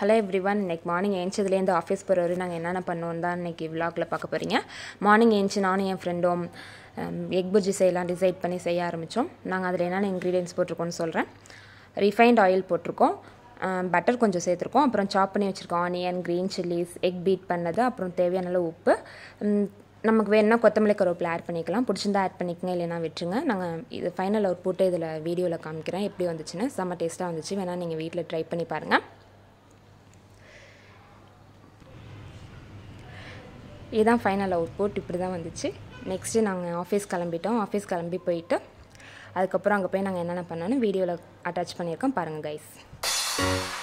hello everyone இன்னைக்கு morning ஏஞ்சதுலேருந்து office போகிற வரையும் நாங்கள் என்னென்ன பண்ணோம் தான் இன்றைக்கி விலாகில் பார்க்க போகிறீங்க மார்னிங் ஏஞ்சி நானும் என் ஃப்ரெண்டும் எக் புஜ்ஜி செய்யலாம் டிசைட் பண்ணி செய்ய ஆரம்பித்தோம் நாங்கள் அதில் என்னென்ன இன்க்ரீடியன்ஸ் போட்டிருக்கோம்னு சொல்கிறேன் ரிஃபைண்ட் ஆயில் போட்டிருக்கோம் பட்டர் கொஞ்சம் சேர்த்துருக்கோம் அப்புறம் சாப் பண்ணி வச்சுருக்கோம் onion green chillies egg beat பண்ணது அப்புறம் தேவையான அளவு உப்பு ம், நமக்கு வேணும்னா கொத்தமல்லி கருவேப்பிலை ஆட் பண்ணிக்கலாம் பிடிச்சிருந்தா ஆட் பண்ணிக்கங்க இல்லைனா விட்டுருங்க நாங்கள் இது ஃபைனல் அவுட் போட்டு இதில் வீடியோவில் காமிக்கிறேன் எப்படி வந்துச்சுன்னு செம்ம டேஸ்ட்டாக வந்துச்சு வேணால் நீங்கள் வீட்டில் ட்ரை பண்ணி பாருங்கள் இதுதான் ஃபைனல் அவுட் புட் இப்படி தான் வந்துச்சு நெக்ஸ்ட்டு நாங்கள் ஆஃபீஸ் கிளம்பிட்டோம் ஆஃபீஸ் கிளம்பி போயிட்டு அதுக்கப்புறம் அங்கே போய் நாங்கள் என்னென்ன பண்ணோன்னு வீடியோவில் அட்டாச் பண்ணியிருக்கோம் பாருங்கள் கைஸ்